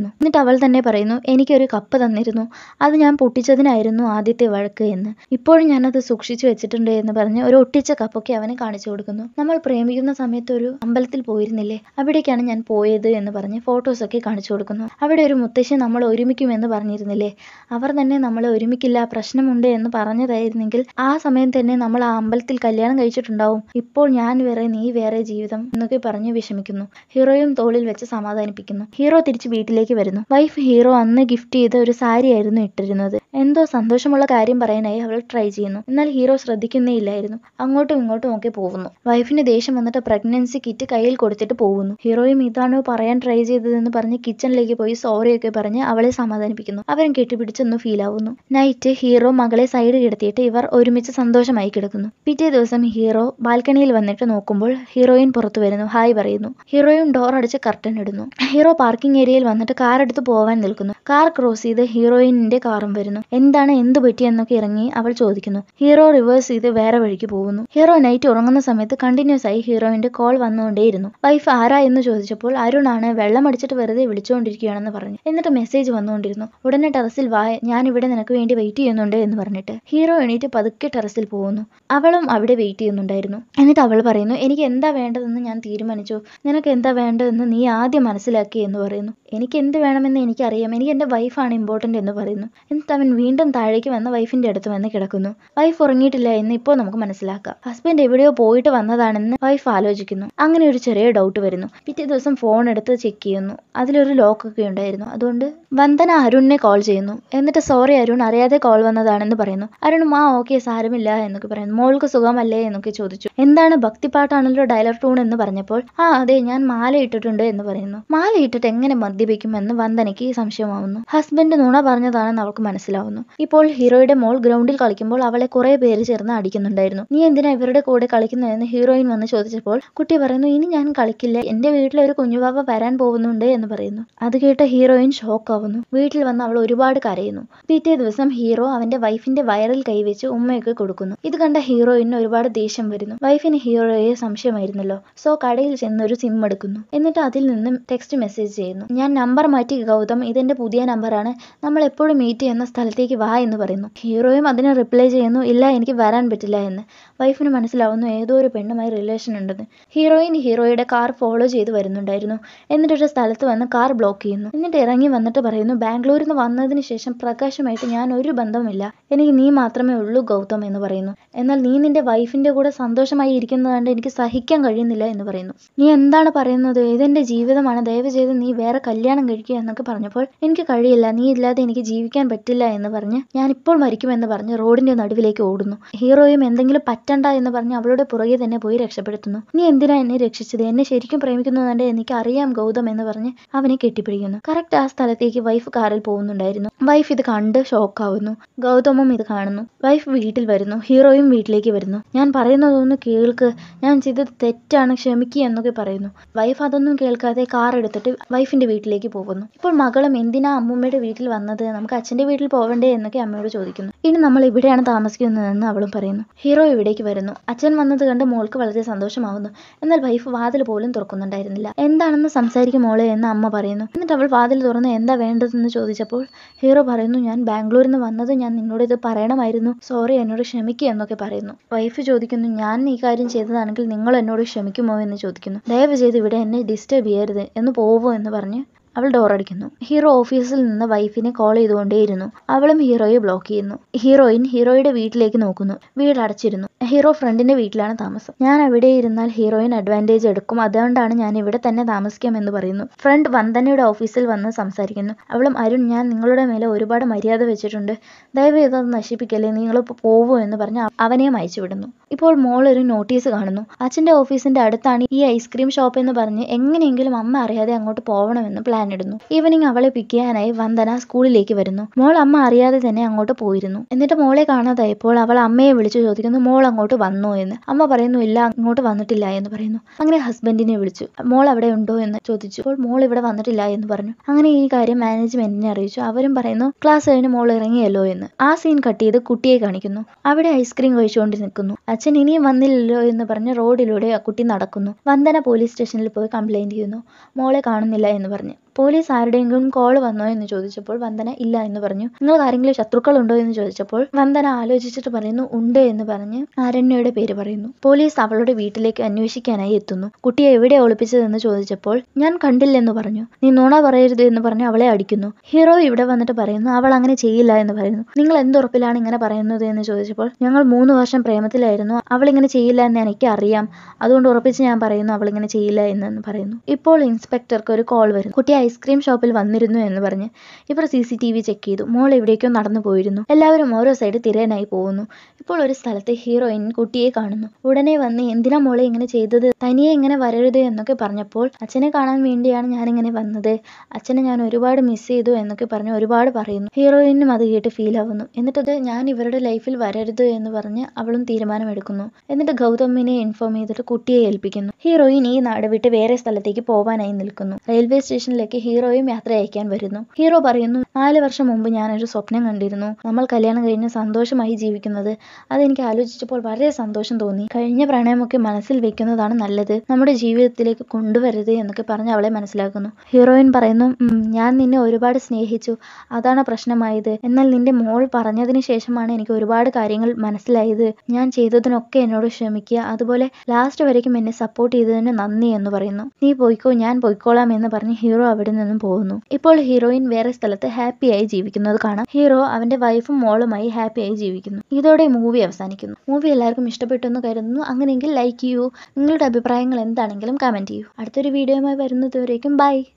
കൊടുക്കുന്നു എന്നിട്ട് അവൾ തന്നെ പറയുന്നു എനിക്കൊരു കപ്പ് തന്നിരുന്നു അത് ഞാൻ പൊട്ടിച്ചതിനായിരുന്നു ആദ്യത്തെ വഴക്ക് എന്ന് ഇപ്പോഴും ഞാനത് സൂക്ഷിച്ചു വെച്ചിട്ടുണ്ട് എന്ന് പറഞ്ഞ് ഒരു ഒട്ടിച്ച കപ്പൊക്കെ അവനെ കാണിച്ചു കൊടുക്കുന്നു നമ്മൾ പ്രേമിക്കുന്ന സമയത്ത് ഒരു അമ്പലത്തിൽ പോയിരുന്നില്ലേ അവിടേക്കാണ് ഞാൻ പോയത് എന്ന് പറഞ്ഞ് ഫോട്ടോസൊക്കെ കാണിച്ചു കൊടുക്കുന്നു അവിടെ ഒരു മുത്തശ്ശി നമ്മൾ ഒരുമിക്കുമെന്ന് പറഞ്ഞിരുന്നില്ലേ അവർ തന്നെ നമ്മളെ ഒരുമിക്കില്ല പ്രശ്നമുണ്ട് എന്ന് പറഞ്ഞതായിരുന്നെങ്കിൽ ആ സമയം തന്നെ നമ്മൾ ആ അമ്പലത്തിൽ കല്യാണം കഴിച്ചിട്ടുണ്ടാവും ഇപ്പോൾ ഞാൻ വേറെ നീ വേറെ ജീവിതം എന്നൊക്കെ പറഞ്ഞ് വിഷമിക്കുന്നു ഹീറോയും തോളിൽ വെച്ച് സമാധാനിപ്പിക്കുന്നു ഹീറോ തിരിച്ച് വീട്ടിലേക്ക് വരുന്നു വൈഫ് ഹീറോ അന്ന് ഗിഫ്റ്റ് ചെയ്ത ഒരു സാരി ആയിരുന്നു ഇട്ടിരുന്നത് എന്തോ സന്തോഷമുള്ള കാര്യം പറയാനായി അവൾ ട്രൈ ചെയ്യുന്നു എന്നാൽ ഹീറോ ശ്രദ്ധിക്കുന്നേ ഇല്ലായിരുന്നു അങ്ങോട്ടും ഇങ്ങോട്ടും ഒക്കെ പോകുന്നു വൈഫിന് ദേഷ്യം വന്നിട്ട് പ്രഗ്നൻസി കിറ്റ് കയ്യിൽ കൊടുത്തിട്ട് പോകുന്നു ഹീറോയും ഇതാണോ പറയാൻ ട്രൈ ചെയ്തതെന്ന് പറഞ്ഞ് കിച്ചണിലേക്ക് പോയി സോറി ഒക്കെ പറഞ്ഞ് അവളെ സമാധാനിപ്പിക്കുന്നു അവരും കെട്ടിപ്പിടിച്ചൊന്ന് ഫീൽ ആവുന്നു നൈറ്റ് ഹീറോ മകളെ സൈഡ് കിടത്തിയിട്ട് ഇവർ ഒരുമിച്ച് സന്തോഷമായി കിടക്കുന്നു പിറ്റേ ദിവസം ഹീറോ ബാൽക്കണിയിൽ വന്നിട്ട് നോക്കുമ്പോൾ ഹീറോയിൻ പുറത്തു വരുന്നു ഹായ് പറയുന്നു ഹീറോയും ഡോർ അടിച്ച് കർട്ടൻ ഇടുന്നു ഹീറോ പാർക്കിംഗ് ഏരിയയിൽ വന്നിട്ട് കാർ എടുത്ത് പോവാൻ നിൽക്കുന്നു കാർ ക്രോസ് ചെയ്ത് ഹീറോയിനിന്റെ കാറും വരുന്നു എന്താണ് എന്ത് പറ്റിയെന്നൊക്കെ ഇറങ്ങി അവൾ ചോദിക്കുന്നു ഹീറോ റിവേഴ്സ് ചെയ്ത് വേറെ വഴിക്ക് പോകുന്നു ഹീറോ നൈറ്റ് ഉറങ്ങുന്ന സമയത്ത് കണ്ടിന്യൂസ് ആയി ഹീറോയിന്റെ കോൾ വന്നുകൊണ്ടേയിരുന്നു വൈഫ് ആരാ എന്ന് ചോദിച്ചപ്പോൾ അരുണാണ് വെള്ളം അടിച്ചിട്ട് വെറുതെ വിളിച്ചുകൊണ്ടിരിക്കുകയാണെന്ന് പറഞ്ഞു എന്നിട്ട് മെസ്സേജ് വന്നുകൊണ്ടിരുന്നു ഉടനെ ടെറസിൽ വാ ഞാൻ ഇവിടെ നിനക്ക് വേണ്ടി വെയിറ്റ് ചെയ്യുന്നുണ്ട് എന്ന് പറഞ്ഞിട്ട് ഹീറോ എണീറ്റ് പതുക്കെ ടെറസിൽ പോകുന്നു അവളും അവിടെ വെയിറ്റ് ചെയ്യുന്നുണ്ടായിരുന്നു എന്നിട്ട് അവൾ പറയുന്നു എനിക്ക് എന്താ വേണ്ടതെന്ന് ഞാൻ തീരുമാനിച്ചു നിനക്ക് എന്താ വേണ്ടതെന്ന് നീ ആദ്യം മനസ്സിലാക്കി എന്ന് പറയുന്നു എനിക്ക് എന്ത് വേണമെന്ന് എനിക്കറിയാം എനിക്ക് എൻ്റെ വൈഫാണ് ഇമ്പോർട്ടൻ്റ് എന്ന് പറയുന്നു എന്നിട്ട് അവൻ വീണ്ടും താഴേക്ക് വന്ന് വൈഫിൻ്റെ അടുത്ത് വന്ന് കിടക്കുന്നു വൈഫ് ഉറങ്ങിയിട്ടില്ല എന്ന് ഇപ്പോൾ നമുക്ക് മനസ്സിലാക്കാം ഹസ്ബൻഡ് എവിടെയോ പോയിട്ട് വന്നതാണെന്ന് വൈഫ് ആലോചിക്കുന്നു അങ്ങനെ ഒരു ചെറിയ ഡൗട്ട് വരുന്നു പിറ്റേ ദിവസം ഫോൺ എടുത്ത് ചെക്ക് ചെയ്യുന്നു അതിലൊരു ലോക്കൊക്കെ ഉണ്ടായിരുന്നു അതുകൊണ്ട് വന്ദന അരുണിനെ കോൾ ചെയ്യുന്നു എന്നിട്ട് സോറി അരുൺ അറിയാതെ കോൾ വന്നതാണെന്ന് പറയുന്നു അരുണും ആ ഓക്കെ സാരമില്ല എന്നൊക്കെ പറയുന്നു മോൾക്ക് സുഖമല്ലേ എന്നൊക്കെ ചോദിച്ചു എന്താണ് ഭക്തിപ്പാട്ടാണല്ലോ ഡയലർ ടൂൺ എന്ന് പറഞ്ഞപ്പോൾ ആ അതെ ഞാൻ മാല ഇട്ടിട്ടുണ്ട് എന്ന് പറയുന്നു മാല ഇട്ടിട്ട് എങ്ങനെ മദ്യപിക്കുമെന്ന് വന്ദനയ്ക്ക് സംശയമാവുന്നു ഹസ്ബൻഡ് നുണ പറഞ്ഞതാണെന്ന് അവൾക്ക് മനസ്സിലാവുന്നു ഇപ്പോൾ ഹീറോയുടെ മോൾ ഗ്രൗണ്ടിൽ കളിക്കുമ്പോൾ അവളെ കുറെ പേര് ചേർന്ന് അടിക്കുന്നുണ്ടായിരുന്നു നീ എന്തിനാ ഇവരുടെ കൂടെ കളിക്കുന്നതെന്ന് ഹീറോയിൻ വന്ന് ചോദിച്ചപ്പോൾ കുട്ടി പറയുന്നു ഇനി ഞാൻ കളിക്കില്ല എന്റെ വീട്ടിൽ ഒരു കുഞ്ഞുവാവ വരാൻ പോകുന്നുണ്ട് എന്ന് പറയുന്നു അത് കേട്ട ഹീറോയിൻ ഷോക്ക് ആവുന്നു വീട്ടിൽ വന്ന് അവൾ ഒരുപാട് കരയുന്നു പിറ്റേ ദിവസം ഹീറോ അവന്റെ വൈഫിന്റെ വയറിൽ കൈവച്ച് ഉമ്മയൊക്കെ കൊടുക്കുന്നു ഇത് കണ്ട ഹീറോയിന് ഒരുപാട് ദേഷ്യം വരുന്നു വൈഫിന് ഹീറോയെ സംശയമായിരുന്നല്ലോ സോ കടയിൽ ചെന്ന് ഒരു സിം എടുക്കുന്നു എന്നിട്ട് അതിൽ നിന്നും ടെക്സ്റ്റ് മെസ്സേജ് ചെയ്യുന്നു ഞാൻ നമ്പർ മാറ്റി ഗൗതം ഇതെന്റെ പുതിയ നമ്പറാണ് നമ്മൾ എപ്പോഴും മീറ്റ് ചെയ്യുന്ന സ്ഥലത്തേക്ക് വാ എന്ന് പറയുന്നു ഹീറോയും അതിന് റിപ്ലൈ ചെയ്യുന്നു ഇല്ല എനിക്ക് വരാൻ പറ്റില്ല എന്ന് വൈഫിന് മനസ്സിലാവുന്നു ഏതോ ഒരു പെണ്ണുമായി റിലേഷൻ ഉണ്ടെന്ന് ഹീറോയിൻ ഹീറോയുടെ കാർ ഫോളോ ചെയ്ത് വരുന്നുണ്ടായിരുന്നു എന്നിട്ടൊരു സ്ഥലത്ത് വന്ന് കാർ ബ്ലോക്ക് ചെയ്യുന്നു എന്നിട്ട് ഇറങ്ങി വന്നിട്ട് പറയുന്നു ബാംഗ്ലൂരിൽ നിന്ന് വന്നതിന് ശേഷം പ്രകാശമായിട്ട് ഞാൻ ഒരു ബന്ധവുമില്ല എനിക്ക് നീ മാത്രമേ ഉള്ളൂ ഗൗതം എന്ന് പറയുന്നു എന്നാൽ നീ നിന്റെ വൈഫിന്റെ കൂടെ സന്തോഷമായി ഇരിക്കുന്നത് കണ്ട് എനിക്ക് സഹിക്കാൻ കഴിയുന്നില്ല എന്ന് പറയുന്നു നീ എന്താണ് പറയുന്നത് ഇതെന്റെ ജീവിതമാണ് ദയവ് ചെയ്ത് നീ വേറെ കല്യാണം കഴിക്കുക എന്നൊക്കെ പറഞ്ഞപ്പോൾ എനിക്ക് കഴിയില്ല നീ ഇല്ലാതെ എനിക്ക് ജീവിക്കാൻ പറ്റില്ല എന്ന് പറഞ്ഞ് ഞാൻ ഇപ്പോൾ മരിക്കുമെന്ന് പറഞ്ഞ് റോഡിന്റെ നടുവിലേക്ക് ഓടുന്നു ഹീറോയും എന്തെങ്കിലും പറ്റണ്ട എന്ന് പറഞ്ഞ് അവളുടെ പുറകെ തന്നെ പോയി രക്ഷപ്പെടുത്തുന്നു നീ എന്തിനാ എന്നെ രക്ഷിച്ചത് എന്നെ ശരിക്കും പ്രേമിക്കുന്നുണ്ട് എനിക്ക് അറിയാം ഗൗതം എന്ന് പറഞ്ഞ് അവനെ കെട്ടിപ്പിടിക്കുന്നു കറക്റ്റ് ആ സ്ഥലത്തേക്ക് വൈഫ് കാറിൽ പോകുന്നുണ്ടായിരുന്നു വൈഫ് ഇത് കണ്ട് ഷോക്കാവുന്നു ഗൗതമും ഇത് കാണുന്നു വൈഫ് വീട്ടിൽ വരുന്നു ഹീറോയും വീട്ടിലേക്ക് വരുന്നു ഞാൻ പറയുന്നതൊന്ന് കേൾക്ക് ഞാൻ ചെയ്തത് തെറ്റാണ് ക്ഷമിക്കുക എന്നൊക്കെ പറയുന്നു വൈഫ് അതൊന്നും കേൾക്കാതെ കാർ എടുത്തിട്ട് വൈഫിന്റെ വീട്ടിലേക്ക് പോകുന്നു ഇപ്പോൾ മകളും എന്തിനാ അമ്മൂമ്മയുടെ വീട്ടിൽ വന്നത് നമുക്ക് അച്ഛന്റെ വീട്ടിൽ പോവണ്ടേ എന്നൊക്കെ അമ്മയോട് ചോദിക്കുന്നു ഇനി നമ്മൾ ഇവിടെയാണ് താമസിക്കുന്നതെന്ന് അവളും പറയുന്നു ഹീറോ ഇവിടേക്ക് വരുന്നു അച്ഛൻ വന്നത് കണ്ട് മോൾക്ക് വളരെ സന്തോഷമാവുന്നു എന്നാൽ വൈഫ് വാതിൽ പോലും തുറക്കുന്നുണ്ടായിരുന്നില്ല എന്താണെന്ന് സംസാരിക്കും മോളെ എന്ന് അമ്മ പറയുന്നു എന്നിട്ട് അവൾ വാതിൽ തുറന്ന് എന്താ വേണ്ടതെന്ന് ചോദിച്ചപ്പോൾ ഹീറോ പറയുന്നു ഞാൻ ബാംഗ്ലൂരിൽ നിന്ന് വന്നത് ഞാൻ നിന്നോട് ഇത് പറയണമായിരുന്നു സോറി എന്നോട് ക്ഷമിക്കുക എന്നൊക്കെ പറയുന്നു വൈഫ് ചോദിക്കുന്നു ഞാൻ ഈ കാര്യം ചെയ്തതാണെങ്കിൽ നിങ്ങൾ എന്നോട് ക്ഷമിക്കുമോ എന്ന് ചോദിക്കുന്നു ദയവ് ചെയ്ത് ഇവിടെ എന്നെ ഡിസ്റ്റർബ് ചെയ്യരുത് എന്ന് പോവോ എന്ന് പറഞ്ഞ് അവൾ ഡോർ അടിക്കുന്നു ഹീറോ ഓഫീസിൽ നിന്ന് വൈഫിനെ കോൾ ചെയ്തുകൊണ്ടേയിരുന്നു അവളും ഹീറോയെ ബ്ലോക്ക് ചെയ്യുന്നു ഹീറോയിൻ ഹീറോയുടെ വീട്ടിലേക്ക് നോക്കുന്നു വീട് അടച്ചിരുന്നു ഹീറോ ഫ്രണ്ടിന്റെ വീട്ടിലാണ് താമസം ഞാൻ അവിടെ ഇരുന്നാൽ ഹീറോയിൻ അഡ്വാൻറ്റേജ് എടുക്കും അതുകൊണ്ടാണ് ഞാൻ ഇവിടെ തന്നെ താമസിക്കാമെന്ന് പറയുന്നു ഫ്രണ്ട് വന്ദനയുടെ ഓഫീസിൽ വന്ന് സംസാരിക്കുന്നു അവളും അരുൺ ഞാൻ നിങ്ങളുടെ മേലെ ഒരുപാട് മര്യാദ വെച്ചിട്ടുണ്ട് ദയവ് ചെയ്തത് നശിപ്പിക്കല്ലേ നിങ്ങൾ ഇപ്പോൾ പോവൂ എന്ന് പറഞ്ഞ് അവനെയും അയച്ചു വിടുന്നു ഇപ്പോൾ മോൾ ഒരു നോട്ടീസ് കാണുന്നു അച്ഛന്റെ ഓഫീസിന്റെ അടുത്താണ് ഈ ഐസ്ക്രീം ഷോപ്പ് എന്ന് പറഞ്ഞ് എങ്ങനെയെങ്കിലും അമ്മ അറിയാതെ അങ്ങോട്ട് പോകണമെന്ന് പ്ലാൻ ഇടുന്നു ഈവനിങ് അവളെ പിക്ക് ചെയ്യാനായി വന്ദന സ്കൂളിലേക്ക് വരുന്നു മോൾ അമ്മ അറിയാതെ തന്നെ അങ്ങോട്ട് പോയിരുന്നു എന്നിട്ട് മോളെ കാണാതായപ്പോൾ അവൾ അമ്മയെ വിളിച്ചു ചോദിക്കുന്നു മോൾ അങ്ങോട്ട് വന്നോ എന്ന് അമ്മ പറയുന്നു ഇല്ല അങ്ങോട്ട് വന്നിട്ടില്ല എന്ന് പറയുന്നു അങ്ങനെ ഹസ്ബൻഡിനെ വിളിച്ചു മോൾ അവിടെ ഉണ്ടോ എന്ന് ചോദിച്ചു അപ്പോൾ മോൾ ഇവിടെ വന്നിട്ടില്ല എന്ന് പറഞ്ഞു അങ്ങനെ ഈ കാര്യം മാനേജ്മെന്റിനെ അറിയിച്ചു അവരും പറയുന്നു ക്ലാസ് കഴിഞ്ഞ് മോൾ ഇറങ്ങിയല്ലോ എന്ന് ആ സീൻ കട്ട് ചെയ്ത് കുട്ടിയെ കാണിക്കുന്നു അവിടെ ഐസ്ക്രീം കഴിച്ചുകൊണ്ട് നിൽക്കുന്നു അച്ഛൻ ഇനിയും വന്നില്ലല്ലോ എന്ന് പറഞ്ഞ് റോഡിലൂടെ ആ കുട്ടി നടക്കുന്നു വന്ദന പോലീസ് സ്റ്റേഷനിൽ പോയി കംപ്ലൈന്റ് ചെയ്യുന്നു മോളെ കാണുന്നില്ല എന്ന് പറഞ്ഞ് പോലീസ് ആരുടെയെങ്കിലും കോൾ വന്നോ എന്ന് ചോദിച്ചപ്പോൾ വന്ദന ഇല്ല എന്ന് പറഞ്ഞു നിങ്ങൾക്ക് ആരെങ്കിലും ശത്രുക്കളുണ്ടോ എന്ന് ചോദിച്ചപ്പോൾ വന്ദന ആലോചിച്ചിട്ട് പറയുന്നു ഉണ്ട് എന്ന് പറഞ്ഞ് ആരണ്യയുടെ പേര് പറയുന്നു പോലീസ് അവളുടെ വീട്ടിലേക്ക് അന്വേഷിക്കാനായി എത്തുന്നു കുട്ടിയെ എവിടെ ഒളിപ്പിച്ചതെന്ന് ചോദിച്ചപ്പോൾ ഞാൻ കണ്ടില്ലെന്ന് പറഞ്ഞു നീ നുണ പറയരുത് എന്ന് പറഞ്ഞ് അവളെ അടിക്കുന്നു ഹീറോ ഇവിടെ വന്നിട്ട് പറയുന്നു അവൾ അങ്ങനെ ചെയ്യില്ല എന്ന് പറയുന്നു നിങ്ങൾ എന്തുറപ്പിലാണ് ഇങ്ങനെ പറയുന്നത് എന്ന് ചോദിച്ചപ്പോൾ ഞങ്ങൾ മൂന്ന് വർഷം പ്രേമത്തിലായിരുന്നു അവൾ ഇങ്ങനെ ചെയ്യില്ല എന്ന് എനിക്ക് അറിയാം അതുകൊണ്ട് ഉറപ്പിച്ച് ഞാൻ പറയുന്നു അവൾ ഇങ്ങനെ ചെയ്യില്ല എന്ന് പറയുന്നു ഇപ്പോൾ ഇൻസ്പെക്ടർക്ക് ഒരു കോൾ വരുന്നു കുട്ടി ഐസ്ക്രീം ഷോപ്പിൽ വന്നിരുന്നു എന്ന് പറഞ്ഞ് ഇവർ C C T V check ചെയ്തു മോൾ എവിടേക്കോ നടന്നു പോയിരുന്നു എല്ലാവരും ഓരോ സൈഡ് തിരയാനായി പോകുന്നു ഇപ്പോൾ ഒരു സ്ഥലത്ത് ഹീറോയിൻ കുട്ടിയെ കാണുന്നു ഉടനെ വന്ന് എന്തിനാ മോളെ ഇങ്ങനെ ചെയ്തത് തനിയെ ഇങ്ങനെ വരരുത് എന്നൊക്കെ പറഞ്ഞപ്പോൾ അച്ഛനെ കാണാൻ വേണ്ടിയാണ് ഞാനിങ്ങനെ വന്നത് അച്ഛനെ ഞാൻ ഒരുപാട് മിസ് ചെയ്തു എന്നൊക്കെ പറഞ്ഞ് ഒരുപാട് പറയുന്നു ഹീറോയിനും അത് കേട്ട് ഫീൽ ആവുന്നു എന്നിട്ടത് ഞാൻ ഇവരുടെ ലൈഫിൽ വരരുത് എന്ന് പറഞ്ഞ് അവളും തീരുമാനമെടുക്കുന്നു എന്നിട്ട് ഗൗതമിനെ ഇൻഫോം ചെയ്തിട്ട് കുട്ടിയെ ഏൽപ്പിക്കുന്നു ഹീറോയിൻ ഈ നാട് വിട്ട് വേറെ സ്ഥലത്തേക്ക് പോവാനായി നിൽക്കുന്നു റെയിൽവേ സ്റ്റേഷനിലേക്ക് ഹീറോയും യാത്ര അയക്കാൻ വരുന്നു ഹീറോ പറയുന്നു നാല് വർഷം മുമ്പ് ഞാനൊരു സ്വപ്നം കണ്ടിരുന്നു നമ്മൾ കല്യാണം കഴിഞ്ഞ് സന്തോഷമായി ജീവിക്കുന്നത് അതെനിക്ക് ആലോചിച്ചപ്പോൾ വളരെ സന്തോഷം തോന്നി കഴിഞ്ഞ പ്രണയമൊക്കെ മനസ്സിൽ വെക്കുന്നതാണ് നല്ലത് നമ്മുടെ ജീവിതത്തിലേക്ക് കൊണ്ടുവരരുത് എന്നൊക്കെ പറഞ്ഞ് അവളെ മനസ്സിലാക്കുന്നു ഹീറോയിൻ പറയുന്നു "ഉം, ഞാൻ നിന്നെ ഒരുപാട് സ്നേഹിച്ചു അതാണ് പ്രശ്നമായത് എന്നാൽ നിന്റെ മോൾ പറഞ്ഞതിന് ശേഷമാണ് എനിക്ക് ഒരുപാട് കാര്യങ്ങൾ മനസ്സിലായത് ഞാൻ ചെയ്തതിനൊക്കെ എന്നോട് ക്ഷമിക്കുക അതുപോലെ ലാസ്റ്റ് വരയ്ക്കും എന്നെ സപ്പോർട്ട് ചെയ്തതിന് നന്ദി എന്ന് പറയുന്നു നീ പോയിക്കോ ഞാൻ പോയിക്കോളാം എന്ന് പറഞ്ഞ് ഹീറോ അവിടെ നിന്നും പോകുന്നു ഇപ്പോൾ ഹീറോയിൻ വേറെ സ്ഥലത്ത് ഹാപ്പിയായി ജീവിക്കുന്നത് കാണാം ഹീറോ അവന്റെ വൈഫും മോളുമായി ഹാപ്പിയായി ജീവിക്കുന്നു ഇതോടെ മൂവി അവസാനിക്കുന്നു മൂവി എല്ലാവർക്കും ഇഷ്ടപ്പെട്ടു എന്ന് കരുതുന്നു അങ്ങനെയെങ്കിൽ ലൈക്ക് ചെയ്യൂ നിങ്ങളുടെ അഭിപ്രായങ്ങൾ എന്താണെങ്കിലും കമന്റ് ചെയ്യൂ അടുത്തൊരു വീഡിയോയുമായി വരുന്നതുവരേക്കും ബൈ